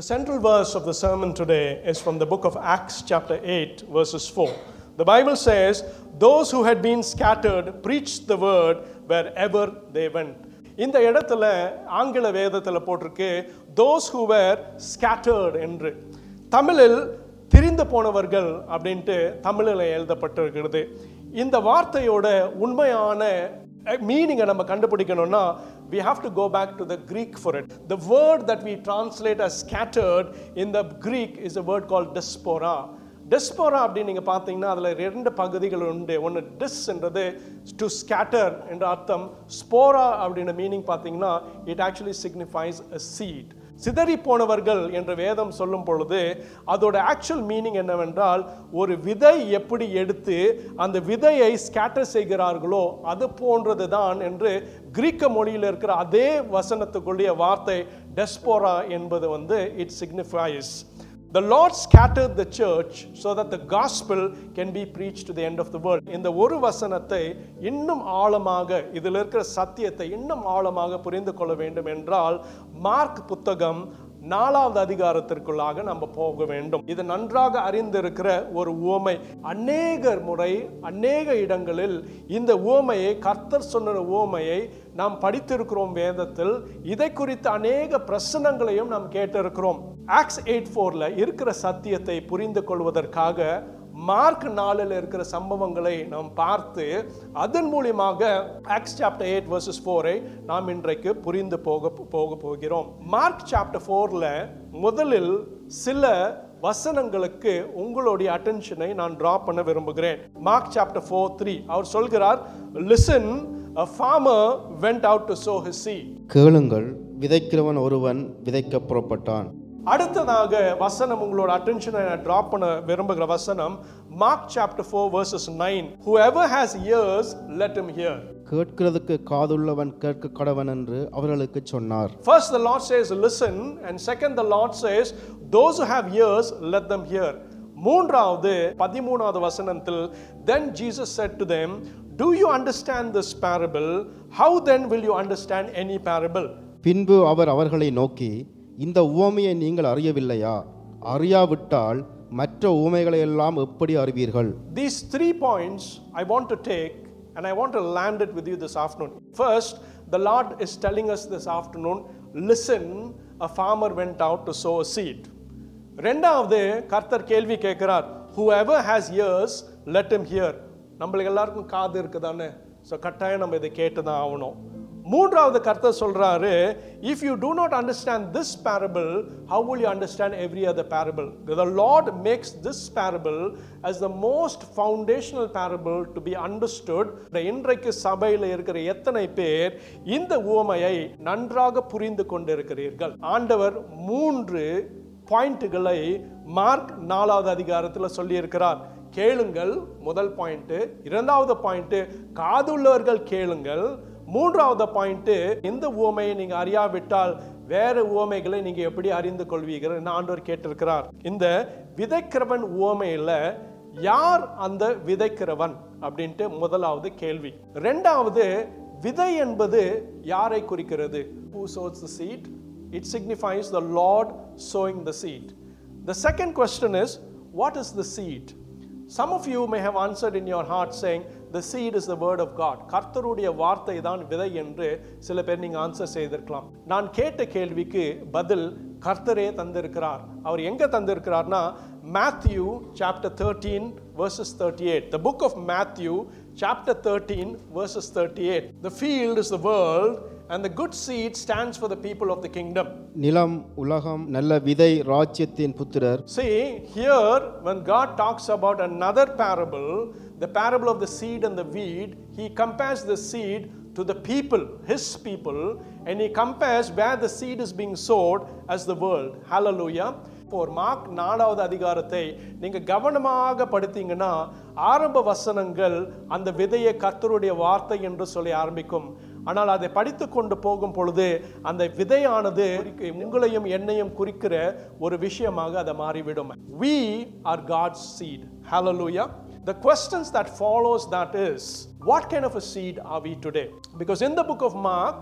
The central verse of the sermon today is from the book of Acts, chapter 8, verses 4. The Bible says, Those who had been scattered preached the word wherever they went. இந்த இடத்துல ஆங்கில வேதத்தில் போட்டிருக்கு those who were scattered என்று தமிழில் திரிந்து போனவர்கள் அப்படின்ட்டு தமிழில் எழுதப்பட்டிருக்கிறது இந்த வார்த்தையோட உண்மையான மீனிங்கை நம்ம கண்டுபிடிக்கணும்னா we have to go back to the Greek for it. The word that we translate as scattered in the Greek is a word called diaspora. டெஸ்போரா அப்படின்னு நீங்கள் பார்த்தீங்கன்னா அதில் ரெண்டு பகுதிகள் உண்டு ஒன்று டிஸ்ன்றது டு ஸ்கேட்டர் என்ற அர்த்தம் ஸ்போரா அப்படின்னு மீனிங் பார்த்தீங்கன்னா it actually signifies a seed சிதறி போனவர்கள் என்ற வேதம் சொல்லும் பொழுது அதோட ஆக்சுவல் மீனிங் என்னவென்றால் ஒரு விதை எப்படி எடுத்து அந்த விதையை ஸ்கேட்டர் செய்கிறார்களோ அது போன்றது தான் என்று கிரீக்க மொழியில் இருக்கிற அதே வசனத்துக்குள்ளேய வார்த்தை டெஸ்போரா என்பது வந்து it signifies The Lord scattered the church so that the gospel can be preached to the end of the world. இந்த ஒரு வசனத்தை இன்னும் ஆழமாக இதில் இருக்கிற சத்தியத்தை இன்னும் ஆழமாக புரிந்து கொள்ள வேண்டும் என்றால் மார்க் புத்தகம் நாலாவது அதிகாரத்திற்குள்ளாக நம்ம போக வேண்டும் இது நன்றாக அறிந்திருக்கிற ஒரு உவமை அநேகர் முறை அநேக இடங்களில் இந்த உவமையை கர்த்தர் சொன்ன உவமையை நாம் படித்திருக்கிறோம் வேதத்தில் இதை குறித்த அநேக பிரசனங்களையும் நாம் கேட்டிருக்கிறோம் ஆக்ஸ் எயிட் ஃபோர்ல இருக்கிற சத்தியத்தை புரிந்து கொள்வதற்காக மார்க் நாளில் இருக்கிற சம்பவங்களை நாம் பார்த்து அதன் மூலியமாக ஆக்ஸ் சாப்டர் எயிட் வர்சஸ் ஃபோரை நாம் இன்றைக்கு புரிந்து போக போக போகிறோம் மார்க் சாப்டர் ஃபோரில் முதலில் சில வசனங்களுக்கு உங்களுடைய அட்டென்ஷனை நான் டிரா பண்ண விரும்புகிறேன் மார்க் சாப்டர் ஃபோர் த்ரீ அவர் சொல்கிறார் listen a farmer went out to sow his seed கேளுங்கள் விதைக்கிறவன் ஒருவன் விதைக்க புறப்பட்டான் அடுத்ததாக வசனம் உங்களோட அட்டென்ஷனை நான் ட்ராப் பண்ண விரும்புகிற வசனம் Mark chapter four verses nine whoever has ears let him hear கேட்கிறதுக்கு காதுள்ளவன் கேட்க கடவன் என்று அவர்களுக்கு சொன்னார் first the lord says listen and second the lord says those who have ears let them hear மூன்றாவது பதிமூணாவது வசனத்தில் then jesus said to them do you understand this parable how then will you understand any parable பின்பு அவர் அவர்களை நோக்கி இந்த உவமையை நீங்கள் அறியவில்லையா அறியாவிட்டால் மற்ற உவமைகளை எல்லாம் எப்படி அறிவீர்கள் These three points I want to take and I want to land it with you this afternoon. First, the Lord is telling us this afternoon listen, a farmer went out to sow a seed. ரெண்டாவது கர்த்தர் கேள்வி கேட்கிறார் whoever has ears let him hear நம்மளுக்கு எல்லாருக்கும் காது இருக்குதானே so கட்டாயம் நம்ம இதை கேட்டு தான் ஆகணும் மூன்றாவது கர்த்தர் சொல்றாரு if you do not understand this parable how will you understand every other parable the lord makes this parable as the most foundational parable to be understood இந்த இன்றைக்கு சபையில் இருக்கிற எத்தனை பேர் இந்த உவமையை நன்றாக புரிந்து கொண்டிருக்கிறீர்கள் ஆண்டவர் மூன்று பாயிண்ட்டுகளை மார்க் நாலாவது அதிகாரத்தில் சொல்லியிருக்கிறார் கேளுங்கள் முதல் பாயிண்ட் இரண்டாவது பாயிண்ட் காதுள்ளவர்கள் கேளுங்கள் மூன்றாவது பாயிண்ட் இந்த உவமையை நீங்க அறியாவிட்டால் வேற உவமைகளை நீங்க எப்படி அறிந்து கொள்வீர்கள் என்று ஆண்டவர் கேட்டிருக்கிறார் இந்த விதைக்கிறவன் உவமையில யார் அந்த விதைக்கிறவன் அப்படின்ட்டு முதலாவது கேள்வி ரெண்டாவது விதை என்பது யாரை குறிக்கிறது who sows the seed it signifies the lord sowing the seed the second question is what is the seed some of you may have answered in your heart saying the seed is the word of god கர்த்தருடைய வார்த்தை தான் விதை என்று சில பேர் நீங்க answer செய்திருக்கலாம் நான் கேட்ட கேள்விக்கு பதில் கர்த்தரே தந்திருக்கிறார் அவர் எங்க தந்திருக்கிறார்னா Matthew chapter thirteen verses 38 the book of matthew chapter 13 verses 38 the field is the world and the good seed stands for the people of the kingdom நிலம் உலகம் நல்ல விதை ராஜ்யத்தின் புத்திரர் See, here, when God talks about another parable, the parable of the seed and the weed, he compares the seed to the people, his people, and he compares where the seed is being sowed as the world. Hallelujah. இப்போ ஒரு mark நாலாவது அதிகாரத்தை நீங்க கவனமாக படித்தீங்கன்னா ஆரம்ப வசனங்கள் அந்த விதையை கர்த்தருடைய வார்த்தை என்று சொல்லி ஆரம்பிக்கும் ஆனால் அதை படித்து கொண்டு போகும் பொழுது அந்த விதையானது உங்களையும் என்னையும் குறிக்கிற ஒரு விஷயமாக அதை மாறிவிடும் we are god's seed hallelujah the questions that follows that is what kind of a seed are we today because in the book of mark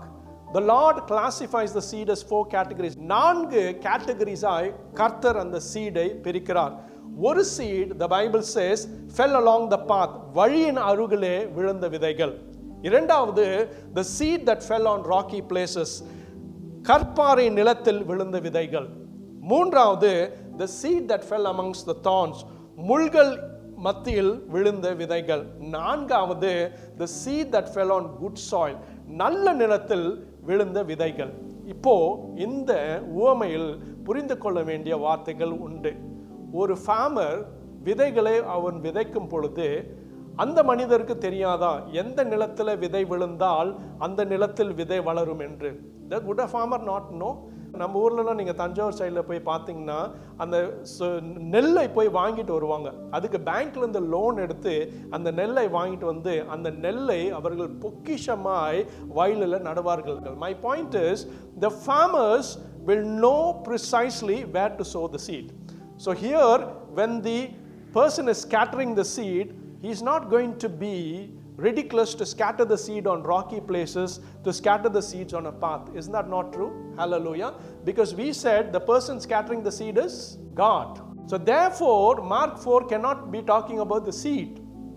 The Lord classifies the seed as four categories. நான்கு கேட்டகரிஸாய் கர்த்தர் அந்த சீடை பிரிக்கிறார் ஒரு seed the Bible says fell along the path வழியின் அருகிலே விழுந்த விதைகள் இரண்டாவது the seed that fell on rocky places கற்பாறை நிலத்தில் விழுந்த விதைகள் மூன்றாவது the seed that fell amongst the thorns முள்கள் மத்தியில் விழுந்த விதைகள் நான்காவது the seed that fell on good soil நல்ல நிலத்தில் விழுந்த விதைகள் இப்போ இந்த உவமையில் புரிந்து கொள்ள வேண்டிய வார்த்தைகள் உண்டு ஒரு ஃபார்மர் விதைகளை அவன் விதைக்கும் பொழுது அந்த மனிதருக்கு தெரியாதா எந்த நிலத்தில் விதை விழுந்தால் அந்த நிலத்தில் விதை வளரும் என்று the good a farmer not know நம்ம ஊர்லலாம் நீங்கள் தஞ்சாவூர் சைடில் போய் பார்த்தீங்கன்னா அந்த சு- நெல்லை போய் வாங்கிட்டு வருவாங்க அதுக்கு பேங்க்ல இருந்து லோன் எடுத்து அந்த நெல்லை வாங்கிட்டு வந்து அந்த நெல்லை அவர்கள் பொக்கிஷமாய் வயலில் நடுவார்கள் my point is the farmers will know precisely where to sow the seed so here when the person is scattering the seed he is not going to be ridiculous to scatter the seed on rocky places, to scatter the seeds on a path. Isn't that not true? Hallelujah. Because we said the person scattering the seed is God. So therefore, Mark 4 cannot be talking about the seed.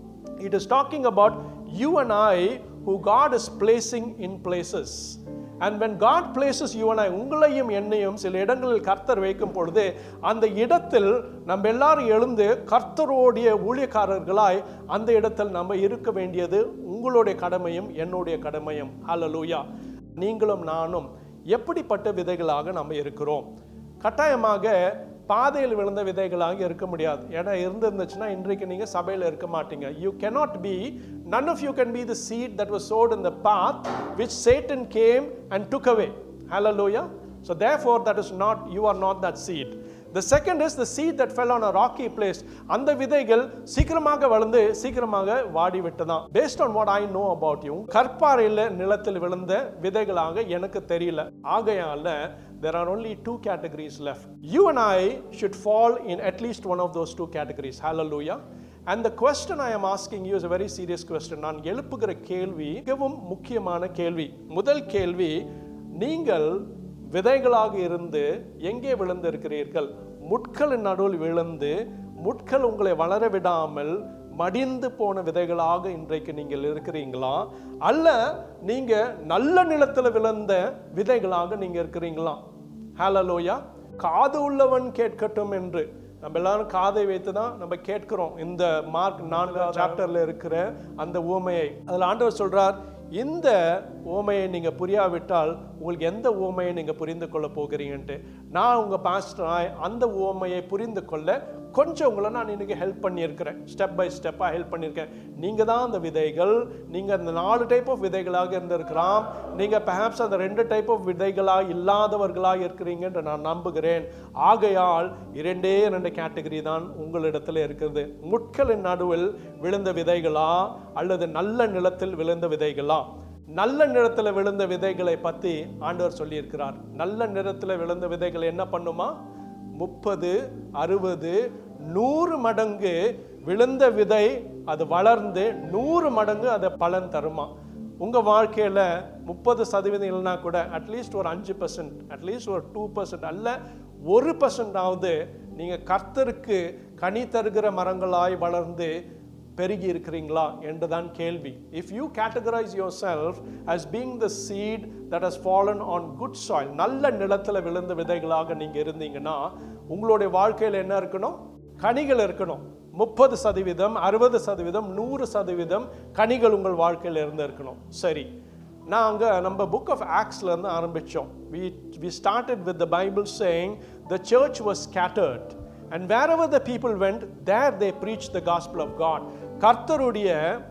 It is talking about you and I who God is placing in places. And when God places you and I, உங்களையும் என்னையும் சில இடங்களில் கர்த்தர் வைக்கும் பொழுது அந்த இடத்தில் நம்ம எல்லாரும் எழுந்து கர்த்தரோடைய ஊழியக்காரர்களாய் அந்த இடத்தில் நம்ம இருக்க வேண்டியது உங்களுடைய கடமையும் என்னுடைய கடமையும் ஹalleluya நீங்களும் நானும் எப்படிப்பட்ட விதைகளாக நம்ம இருக்கிறோம் கட்டாயமாக பாதையில் விழுந்த விதைகளாக இருக்க முடியாது ஏன்னா இருந்திருந்துச்சுன்னா இன்றைக்கு நீங்க சபையில் இருக்க மாட்டீங்க you cannot be none of you can be the seed that was sowed in the path which Satan came and took away hallelujah so therefore that is not you are not that seed the second is the seed that fell on a rocky place அந்த விதைகள் சீக்கிரமாக வளர்ந்து சீக்கிரமாக வாடி விட்டதாம் based on what I know about you கற்பாறையில் நிலத்தில் விழுந்த விதைகளாக எனக்கு தெரியல ஆகையால there are only two categories left you and I should fall in at least one of those two categories hallelujah and the question I am asking you is a very serious question நான் எழுப்புகிற கேள்வி மிகவும் முக்கியமான கேள்வி முதல் கேள்வி நீங்கள் விதைகளாக இருந்து எங்கே விழுந்திருக்கிறீர்கள் முட்களின் நடுவில் விழுந்து முட்கள் உங்களை வளர விடாமல் மடிந்து போன விதைகளாக இன்றைக்கு நீங்கள் இருக்கிறீங்களா அல்ல நீங்க நல்ல நிலத்தில் விழுந்த விதைகளாக நீங்க இருக்கிறீங்களா ஹalleluya காது உள்ளவன் கேட்கட்டும் என்று நம்ம எல்லாரும் காதை வைத்து தான் நம்ம கேட்கிறோம் இந்த மார்க் நான்காவது சாப்டர்ல இருக்கிற அந்த ஊமையை அதில் ஆண்டவர் சொல்றார் இந்த ஓமையை நீங்கள் புரியாவிட்டால் உங்களுக்கு எந்த ஓமையை நீங்கள் புரிந்து கொள்ள போகிறீங்கன்ட்டு நான் உங்கள் பாஸ்டராய் அந்த ஓமையை புரிந்து கொள்ள கொஞ்சம் உங்களை நான் இன்னைக்கு ஹெல்ப் பண்ணியிருக்கிறேன் ஸ்டெப் பை ஸ்டெப்பாக ஹெல்ப் பண்ணியிருக்கேன் நீங்கள் தான் அந்த விதைகள் நீங்கள் அந்த நாலு டைப் ஆஃப் விதைகளாக இருந்திருக்கலாம் நீங்கள் பெஹாப்ஸ் அந்த ரெண்டு டைப் ஆஃப் விதைகளாக இல்லாதவர்களாக இருக்கிறீங்க என்று நான் நம்புகிறேன் ஆகையால் இரண்டே ரெண்டு கேட்டகரி தான் உங்களிடத்தில் இருக்கிறது முட்களின் நடுவில் விழுந்த விதைகளா அல்லது நல்ல நிலத்தில் விழுந்த விதைகளா நல்ல நிலத்தில் விழுந்த விதைகளை பற்றி ஆண்டவர் சொல்லியிருக்கிறார் நல்ல நிலத்தில் விழுந்த விதைகள் என்ன பண்ணுமா முப்பது அறுபது நூறு மடங்கு விழுந்த விதை அது வளர்ந்து நூறு மடங்கு அதை பலன் தருமா உங்கள் வாழ்க்கையில் முப்பது சதவீதம் இல்லைனா கூட அட்லீஸ்ட் ஒரு அஞ்சு பர்சன்ட் அட்லீஸ்ட் ஒரு டூ பர்சன்ட் அல்ல ஒரு பர்சன்டாவது நீங்கள் கர்த்தருக்கு கனி தருகிற மரங்களாய் வளர்ந்து பெருகி இருக்கிறீங்களா என்றுதான் கேள்வி if you categorize yourself as being the seed that has fallen on good soil நல்ல நிலத்தில் விழுந்த விதைகளாக நீங்கள் இருந்தீங்கன்னா உங்களுடைய வாழ்க்கையில் என்ன இருக்கணும் கனிகள் இருக்கணும் முப்பது சதவீதம் அறுபது சதவீதம் நூறு சதவீதம் கனிகள் உங்கள் வாழ்க்கையில் இருந்து இருக்கணும் சரி நாங்கள் நம்ம புக் ஆஃப் ஆக்ஸ்லேருந்து ஆரம்பித்தோம் we we started with the Bible saying the church was scattered and wherever the people went there they preached the gospel of god கர்த்தருடைய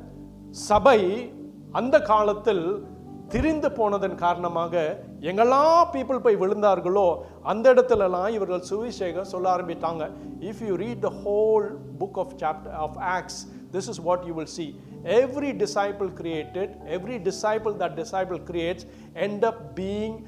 சபை அந்த காலத்தில் திரிந்து போனதன் காரணமாக எங்கெல்லாம் பீப்புள் போய் விழுந்தார்களோ அந்த இடத்துலலாம் இவர்கள் சுவிசேகம் சொல்ல ஆரம்பித்தாங்க if you read the whole book of chapter of Acts this is what you will see every disciple created every disciple that disciple creates end up being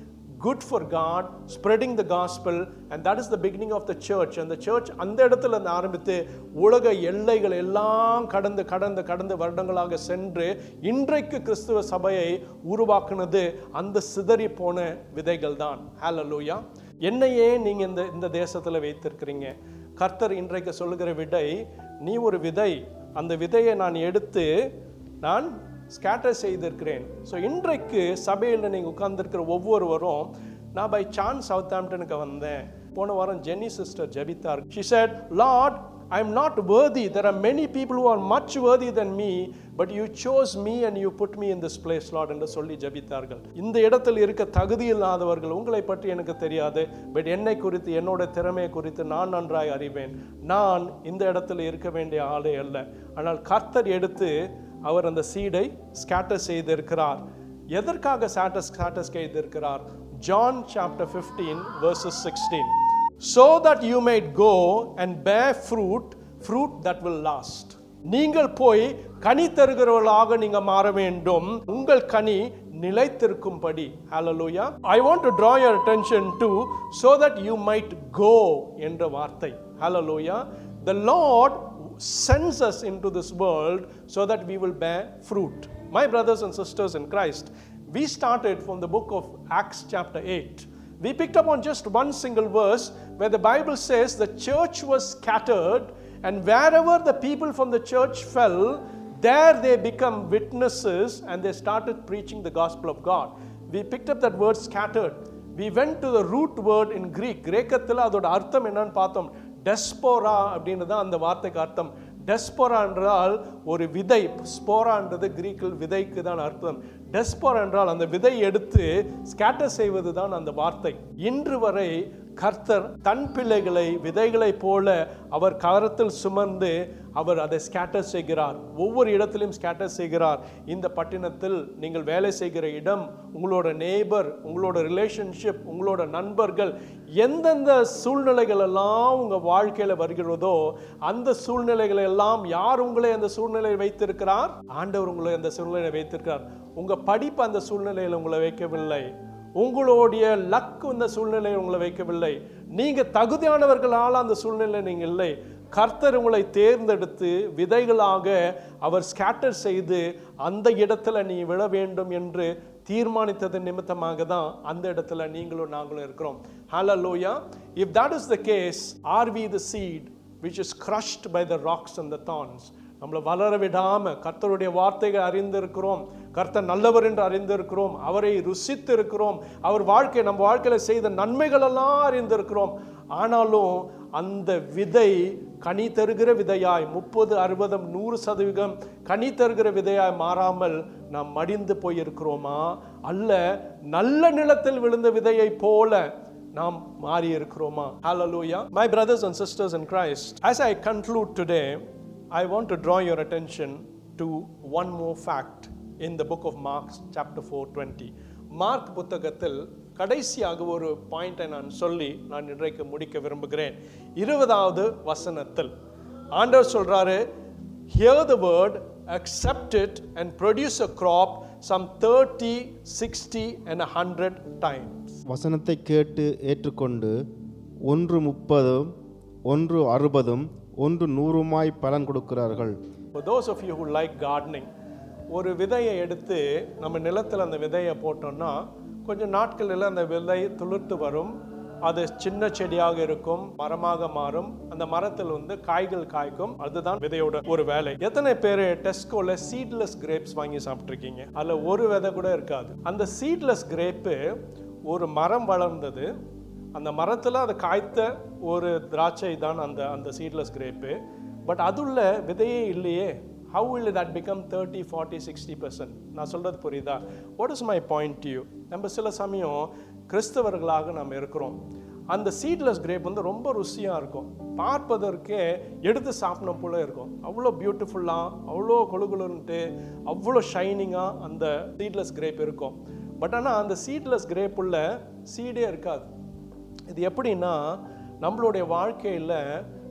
good for God, spreading the gospel, and that is the beginning of the church. And the church அந்த இடத்துல இருந்து ஆரம்பித்து உலக எல்லைகள் எல்லாம் கடந்து கடந்து கடந்து வருடங்களாக சென்று இன்றைக்கு கிறிஸ்துவ சபையை உருவாக்குனது அந்த சிதறி போன விதைகள் தான் ஹalleluya என்னையே நீங்க இந்த இந்த தேசத்துல வைத்திருக்கிறீங்க கர்த்தர் இன்றைக்கு சொல்லுகிற விடை நீ ஒரு விதை அந்த விதையை நான் எடுத்து நான் ஸ்கேட்டர் செய்திருக்கிறேன் ஸோ இன்றைக்கு சபையில் நீங்கள் உட்கார்ந்திருக்கிற ஒவ்வொருவரும் நான் பை சான்ஸ் சவுத் ஆம்டனுக்கு வந்தேன் போன வாரம் ஜென்னி சிஸ்டர் ஜெபித்தார் she said Lord I am not worthy there are many people who are much worthy than me but you chose me and you put me in this place lord என்று சொல்லி ஜெபித்தார்கள் இந்த இடத்தில் இருக்க தகுதி இல்லாதவர்கள் உங்களை பற்றி எனக்கு தெரியாது பட் என்னை குறித்து என்னோட திறமை குறித்து நான் நன்றாய் அறிவேன் நான் இந்த இடத்துல இருக்க வேண்டிய ஆளே அல்ல ஆனால் கர்த்தர் எடுத்து அவர் அந்த சீடை ஸ்கேட்டர் செய்திருக்கிறார் எதற்காக ஸ்கேட்டர் ஸ்கேட்டர் செய்திருக்கிறார் John chapter fifteen verses sixteen so that you might go and bear fruit fruit that will last நீங்கள் போய் கனி தருகிறவர்களாக நீங்க மாற வேண்டும் உங்கள் கனி நிலைத்திருக்கும்படி hallelujah i want to draw your attention to so that you might go என்ற வார்த்தை hallelujah the lord sends us into this world so that we will bear fruit my brothers and sisters in christ we started from the book of acts chapter 8 we picked up on just one single verse where the Bible says the church was scattered, and wherever the people from the church fell, there they become witnesses and they started preaching the gospel of God. We picked up that word scattered. We went to the root word in Greek. கிரேக்கத்தில் அதோட அர்த்தம் என்னன்னு பார்த்தோம் டெஸ்போரா அப்படின்னு தான் அந்த வார்த்தைக்கு அர்த்தம் டெஸ்போரா என்றால் ஒரு விதை ஸ்போரான்றது கிரீக்கில் விதைக்கு தான் அர்த்தம் டெஸ்போரா என்றால் அந்த விதை எடுத்து ஸ்கேட்டர் செய்வது தான் அந்த வார்த்தை இன்று வரை கர்த்தர் தன் பிள்ளைகளை விதைகளைப் போல அவர் கரத்தில் சுமந்து அவர் அதை ஸ்கேட்டர் செய்கிறார் ஒவ்வொரு இடத்திலும் ஸ்கேட்டர் செய்கிறார் இந்த பட்டினத்தில் நீங்கள் வேலை செய்கிற இடம் உங்களோட நேபர் உங்களோட ரிலேஷன்ஷிப் உங்களோட நண்பர்கள் எந்தெந்த சூழ்நிலைகள் எல்லாம் உங்கள் வாழ்க்கையில் வருகிறதோ அந்த சூழ்நிலைகளை எல்லாம் யார் உங்களை அந்த சூழ்நிலையில் வைத்திருக்கிறார் ஆண்டவர் உங்களை அந்த சூழ்நிலையை வைத்திருக்கிறார் உங்கள் படிப்பு அந்த சூழ்நிலையில் உங்களை வைக்கவில்லை உங்களுடைய லக் இந்த சூழ்நிலையை உங்களை வைக்கவில்லை நீங்க தகுதியானவர்களால் அந்த சூழ்நிலை நீங்க இல்லை கர்த்தர் உங்களை தேர்ந்தெடுத்து விதைகளாக அவர் ஸ்கேட்டர் செய்து அந்த இடத்துல நீ விழ வேண்டும் என்று தீர்மானித்தது நிமித்தமாக தான் அந்த இடத்துல நீங்களும் நாங்களும் இருக்கிறோம் ஹalleluya if that is the case are we the seed which is crushed by the rocks and the thorns நம்மளை வளர விடாம கர்த்தருடைய வார்த்தைகள் அறிந்திருக்கிறோம் கர்த்தர் நல்லவர் என்று அறிந்திருக்கிறோம் அவரை ருசித்து இருக்கிறோம் அவர் வாழ்க்கை நம்ம வாழ்க்கையில செய்த நன்மைகள் எல்லாம் அறிந்திருக்கிறோம் ஆனாலும் அந்த விதை கனி தருகிற விதையாய் முப்பது அறுபது நூறு சதவீதம் கனி தருகிற விதையாய் மாறாமல் நாம் மடிந்து போயிருக்கிறோமா அல்ல நல்ல நிலத்தில் விழுந்த விதையை போல நாம் மாறி இருக்கிறோமா Hallelujah. My brothers and sisters in Christ, as I conclude today, I want to draw your attention to one more fact in the book of Mark, chapter 420. Mark புத்தகத்தில் கடைசியாக ஒரு பாயிண்டை நான் சொல்லி நான் இன்றைக்கு முடிக்க விரும்புகிறேன் இருபதாவது வசனத்தில் ஆண்டவர் சொல்றாரு hear the word accept it and produce a crop some 30 60 and 100 times வசனத்தை கேட்டு ஏற்றுக்கொண்டு ஒன்று முப்பதும் ஒன்று அறுபதும் ஒன்று நூறுமாய் பலன் கொடுக்கிறார்கள் For those of you who like gardening, ஒரு விதையை எடுத்து நம்ம நிலத்தில் அந்த விதையை போட்டோம்னா கொஞ்சம் நாட்களில் அந்த விதை துளிர்த்து வரும் அது சின்ன செடியாக இருக்கும் மரமாக மாறும் அந்த மரத்தில் வந்து காய்கள் காய்க்கும் அதுதான் விதையோட ஒரு வேலை எத்தனை பேர் டெஸ்கோல சீட்லெஸ் கிரேப்ஸ் வாங்கி சாப்பிட்ருக்கீங்க அதில் ஒரு விதை கூட இருக்காது அந்த சீட்லெஸ் கிரேப்பு ஒரு மரம் வளர்ந்தது அந்த மரத்தில் அது காய்த்த ஒரு திராட்சை தான் அந்த அந்த சீட்லெஸ் கிரேப்பு பட் அதுள்ள விதையே இல்லையே how will that become thirty forty sixty percent நான் சொல்கிறது புரியுதா what is my point you நம்ம சில சமயம் கிறிஸ்தவர்களாக நாம் இருக்கிறோம் அந்த சீட்லெஸ் கிரேப் வந்து ரொம்ப ருசியாக இருக்கும் பார்ப்பதற்கே எடுத்து சாப்பிடணும் போல இருக்கும் அவ்வளோ பியூட்டிஃபுல்லாக அவ்வளோ கொழுகுலுன்ட்டு அவ்வளோ ஷைனிங்காக அந்த சீட்லெஸ் கிரேப் இருக்கும் பட் ஆனால் அந்த சீட்லெஸ் கிரேப் உள்ள சீடே இருக்காது இது எப்படின்னா நம்மளுடைய வாழ்க்கையில்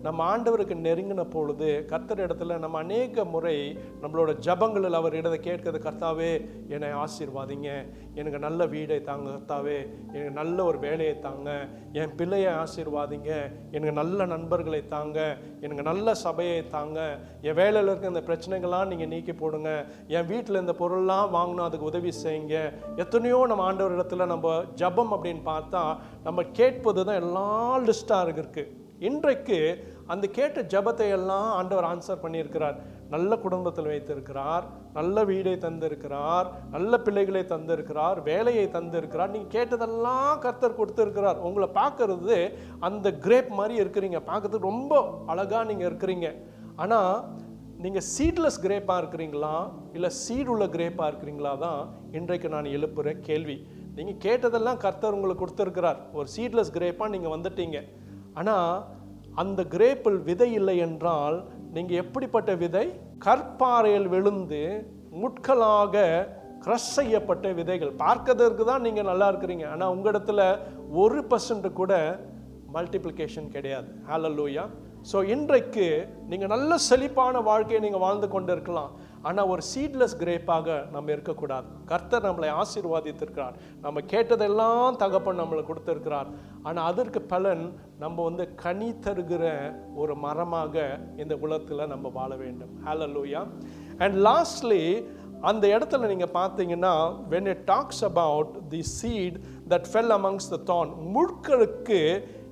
நம்ம ஆண்டவருக்கு நெருங்கின பொழுது கர்த்தர் இடத்துல நம்ம அநேக முறை நம்மளோட ஜபங்களில் அவர் இடத்தை கேட்கிறது கர்த்தாவே என்னை ஆசீர்வாதிங்க எனக்கு நல்ல வீடை தாங்க கர்த்தாவே எனக்கு நல்ல ஒரு வேலையை தாங்க என் பிள்ளையை ஆசீர்வாதிங்க எனக்கு நல்ல நண்பர்களை தாங்க எனக்கு நல்ல சபையை தாங்க என் வேலையில் இருக்க இந்த பிரச்சனைகள்லாம் நீங்கள் நீக்கி போடுங்க என் வீட்டில் இந்த பொருள்லாம் வாங்கணும் அதுக்கு உதவி செய்யுங்க எத்தனையோ நம்ம ஆண்டவர் இடத்துல நம்ம ஜபம் அப்படின்னு பார்த்தா நம்ம கேட்பது தான் எல்லாம் லிஸ்டாக இருக்கு இன்றைக்கு அந்த கேட்ட ஜபத்தை எல்லாம் ஆண்டவர் ஆன்சர் பண்ணியிருக்கிறார் நல்ல குடும்பத்தில் வைத்திருக்கிறார் நல்ல வீடை தந்திருக்கிறார் நல்ல பிள்ளைகளை தந்திருக்கிறார் வேலையை தந்திருக்கிறார் நீங்கள் கேட்டதெல்லாம் கர்த்தர் கொடுத்திருக்கிறார் உங்களை பார்க்கறது அந்த கிரேப் மாதிரி இருக்கிறீங்க பார்க்கறதுக்கு ரொம்ப அழகாக நீங்கள் இருக்கிறீங்க ஆனால் நீங்கள் சீட்லெஸ் கிரேப்பாக இருக்கிறீங்களா இல்லை சீடு உள்ள கிரேப்பாக இருக்கிறீங்களா தான் இன்றைக்கு நான் எழுப்புகிற கேள்வி நீங்கள் கேட்டதெல்லாம் கர்த்தர் உங்களுக்கு கொடுத்துருக்கிறார் ஒரு சீட்லெஸ் கிரேப்பாக நீங்கள் வந்துட்டீங்க ஆனால் அந்த கிரேப்பில் விதை இல்லை என்றால் நீங்கள் எப்படிப்பட்ட விதை கற்பாறையில் விழுந்து முட்களாக க்ரஷ் செய்யப்பட்ட விதைகள் பார்க்கறதுக்கு தான் நீங்கள் நல்லா இருக்கிறீங்க ஆனால் உங்கள் இடத்துல ஒரு பர்சன்ட் கூட மல்டிப்ளிகேஷன் கிடையாது ஹalleluya ஸோ இன்றைக்கு நீங்கள் நல்ல செழிப்பான வாழ்க்கையை நீங்கள் வாழ்ந்து கொண்டு இருக்கலாம் ஆனால் ஒரு சீட்லெஸ் கிரேப்பாக நம்ம இருக்கக்கூடாது கர்த்தர் நம்மளை ஆசீர்வாதித்திருக்கிறார் நம்ம கேட்டதெல்லாம் தகப்பன் நம்மளை கொடுத்திருக்கிறார் ஆனால் அதற்கு பலன் நம்ம வந்து கனி தருகிற ஒரு மரமாக இந்த உலகத்தில் நம்ம வாழ வேண்டும் ஹalleluya அண்ட் லாஸ்ட்லி அந்த இடத்துல நீங்கள் பார்த்தீங்கன்னா when it talks about the seed that fell amongst the thorn முட்களுக்கு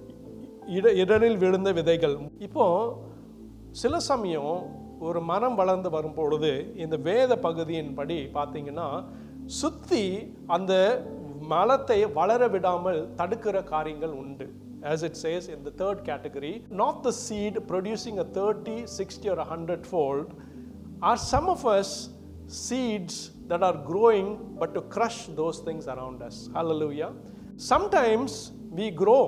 இட இடரில் விழுந்த விதைகள் இப்போ சில சமயம் ஒரு மரம் வளர்ந்து வரும் பொழுது இந்த வேத பகுதியின்படி பார்த்தீங்கன்னா சுத்தி அந்த மலத்தை வளர விடாமல் தடுக்கிற காரியங்கள் உண்டு as it says in the third category not the seed producing a 30 60 or a 100 fold are some of us seeds that are growing but to crush those things around us hallelujah sometimes we grow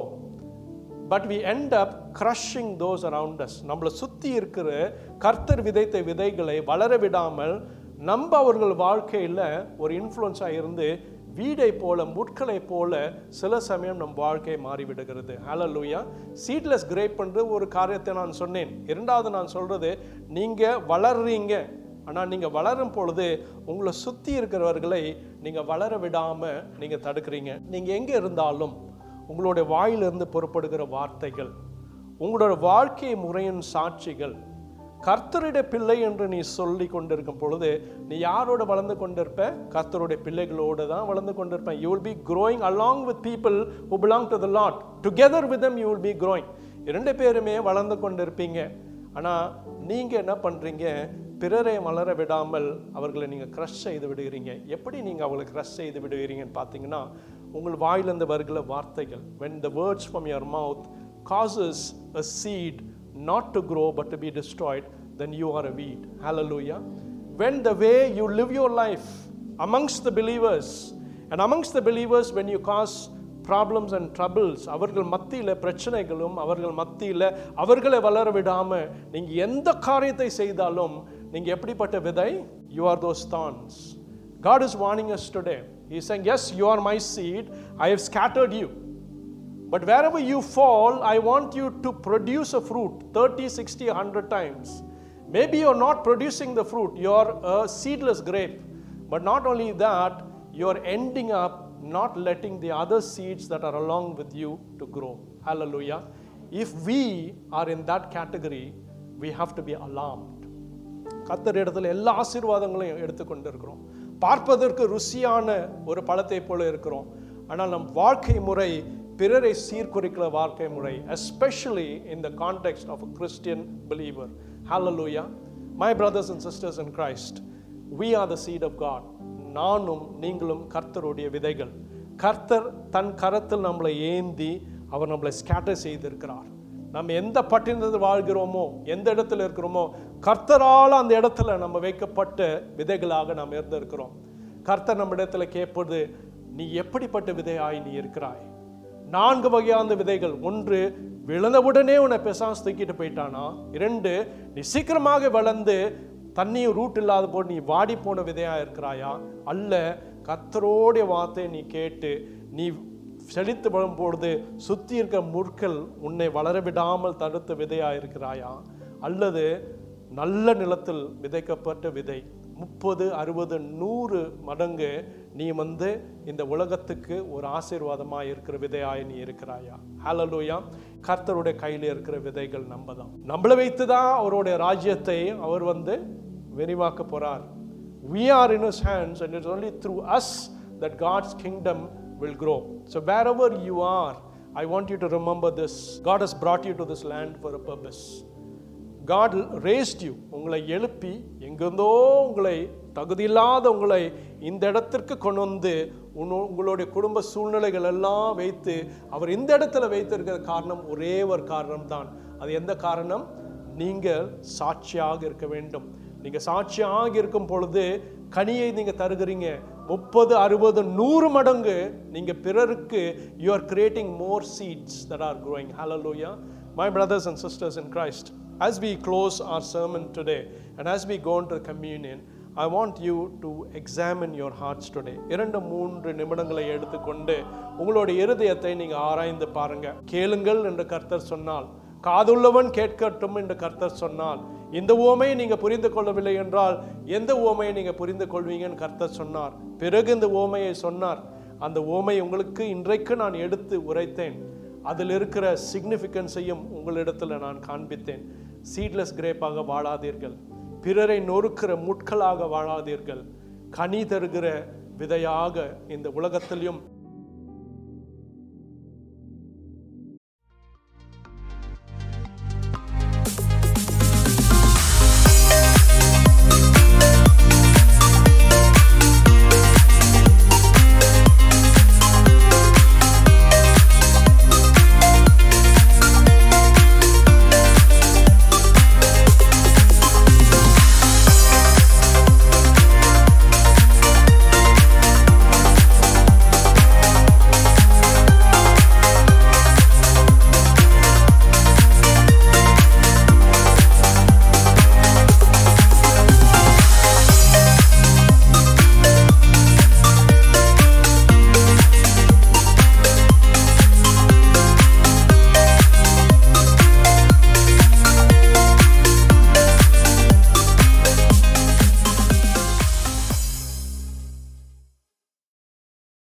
but we end up crushing those around us நம்மளை சுற்றி இருக்கிற கர்த்தர் விதைத்த விதைகளை வளர விடாமல் நம்ம அவர்கள் வாழ்க்கையில் ஒரு இன்ஃப்ளூயன்ஸாக இருந்து வீடை போல முட்களை போல சில சமயம் நம் வாழ்க்கை மாறிவிடுகிறது ஹalleluya சீட்லெஸ் கிரேப் என்று ஒரு காரியத்தை நான் சொன்னேன் இரண்டாவது நான் சொல்றது நீங்க வளர்றீங்க ஆனால் நீங்கள் வளரும் பொழுது உங்களை சுற்றி இருக்கிறவர்களை நீங்கள் வளர விடாமல் நீங்கள் தடுக்கிறீங்க நீங்கள் எங்கே இருந்தாலும் உங்களுடைய வாயிலிருந்து புறப்படுகிற வார்த்தைகள் உங்களோட வாழ்க்கை முறையின் சாட்சிகள் கர்த்தருடைய பிள்ளை என்று நீ சொல்லி கொண்டிருக்கும் பொழுது நீ யாரோட வளர்ந்து கொண்டிருப்ப கர்த்தருடைய பிள்ளைகளோடு தான் வளர்ந்து கொண்டிருப்ப you will be growing along with people who belong to the Lord together with them you will be growing இரண்டு பேருமே வளர்ந்து கொண்டிருப்பீங்க ஆனால் நீங்கள் என்ன பண்ணுறீங்க பிறரை வளர விடாமல் அவர்களை நீங்கள் க்ரஷ் செய்து விடுகிறீங்க எப்படி நீங்கள் அவங்களை க்ரஷ் செய்து விடுகிறீங்கன்னு பார்த்தீங்கன்னா உங்கள் வாயிலிருந்து வருகிற வார்த்தைகள் when the words from your mouth causes a seed not to grow but to be destroyed then you are a weed hallelujah when the way you live your life amongst the believers and amongst the believers when you cause problems and troubles அவர்கள் மத்தியில் பிரச்சனைகளும் அவர்கள் மத்தியில் அவர்களை வளர விடாமல் நீங்கள் எந்த காரியத்தை செய்தாலும் நீங்கள் எப்படிப்பட்ட விதை you are those thorns God is warning us today. He's saying, Yes, you are my seed. I have scattered you. But wherever you fall, I want you to produce a fruit 30, 60, 100 times. Maybe you're not producing the fruit, you're a seedless grape. But not only that, you're ending up not letting the other seeds that are along with you to grow. Hallelujah. If we are in that category, we have to be alarmed. கத்தர் இடத்துல எல்லா ஆசீர்வாதங்களையும் எடுத்துக்கொண்டு இருக்கிறோம் பார்ப்பதற்கு ருசியான ஒரு பழத்தை போல இருக்கிறோம் ஆனால் நம் வாழ்க்கை முறை பிறரை சீர்குறைக்கிற வாழ்க்கை முறை especially in the context of a Christian believer hallelujah my brothers and sisters in Christ we are the seed of God நானும் நீங்களும் கர்த்தருடைய விதைகள் கர்த்தர் தன் கரத்தில் நம்மளை ஏந்தி அவர் நம்மளை ஸ்கேட்டர் செய்திருக்கிறார் நம்ம எந்த பட்டினத்தில் வாழ்கிறோமோ எந்த இடத்துல இருக்கிறோமோ கர்த்தரால் அந்த இடத்துல நம்ம வைக்கப்பட்ட விதைகளாக நாம் இருந்திருக்கிறோம் கர்த்தர் நம்ம இடத்துல கேட்பது நீ எப்படிப்பட்ட விதையாய் நீ இருக்கிறாய் நான்கு வகையான விதைகள் ஒன்று விழுந்தவுடனே உன்னை பெசாஸ் தூக்கிட்டு போயிட்டானா இரண்டு நீ சீக்கிரமாக வளர்ந்து தண்ணியும் ரூட் இல்லாத போது நீ வாடி போன விதையா இருக்கிறாயா அல்ல கர்த்தரோடைய வார்த்தையை நீ கேட்டு நீ செழித்து வரும் பொழுது சுத்தி இருக்க முற்கள் உன்னை வளர விடாமல் தடுத்த விதையா இருக்கிறாயா அல்லது நல்ல நிலத்தில் விதைக்கப்பட்ட விதை முப்பது அறுபது நூறு மடங்கு நீ வந்து இந்த உலகத்துக்கு ஒரு ஆசீர்வாதமாக இருக்கிற விதையாய் நீ இருக்கிறாயா ஹalleluya கர்த்தருடைய கையில் இருக்கிற விதைகள் நம்ம தான் நம்மளை வைத்து தான் அவருடைய ராஜ்யத்தை அவர் வந்து விரிவாக்க போறார் we are in his hands and it's only through us that god's kingdom will grow so wherever you are i want you to remember this god has brought you to this land for a purpose God raised you உங்களை எழுப்பி எங்கிருந்தோ உங்களை தகுதியில்லாத உங்களை இந்த இடத்திற்கு கொண்டு வந்து உன்னு- உங்களுடைய குடும்ப சூழ்நிலைகள் எல்லாம் வைத்து அவர் இந்த இடத்துல வைத்திருக்கிற காரணம் ஒரே ஒரு காரணம் தான் அது எந்த காரணம் நீங்கள் சாட்சியாக இருக்க வேண்டும் நீங்க சாட்சியாக இருக்கும் பொழுது கனியை நீங்க தருகிறீங்க முப்பது அறுபது நூறு மடங்கு நீங்க பிறருக்கு you are creating more seeds that are growing hallelujah my brothers and sisters in christ as we close our sermon today and as we go into communion I want you to examine your hearts today இரண்டு மூன்று நிமிடங்களை எடுத்துக்கொண்டு உங்களுடைய இருதயத்தை நீங்க ஆராய்ந்து பாருங்க கேளுங்கள் என்று கர்த்தர் சொன்னால் காதுள்ளவன் கேட்கட்டும் என்று கர்த்தர் சொன்னால் இந்த உவமையை நீங்க புரிந்து கொள்ளவில்லை என்றால் எந்த உவமையை நீங்க புரிந்து கொள்வீங்கன்னு கர்த்தர் சொன்னார் பிறகு இந்த உவமையை சொன்னார் அந்த உவமை உங்களுக்கு இன்றைக்கு நான் எடுத்து உரைத்தேன் அதில் இருக்கிற சிக்னிஃபிகன்ஸையும் உங்களிடத்தில் நான் காண்பித்தேன் சீட்லெஸ் கிரேப்பாக வாழாதீர்கள் பிறரை நொறுக்கிற முட்களாக வாழாதீர்கள் கனி தருகிற விதையாக இந்த உலகத்திலும்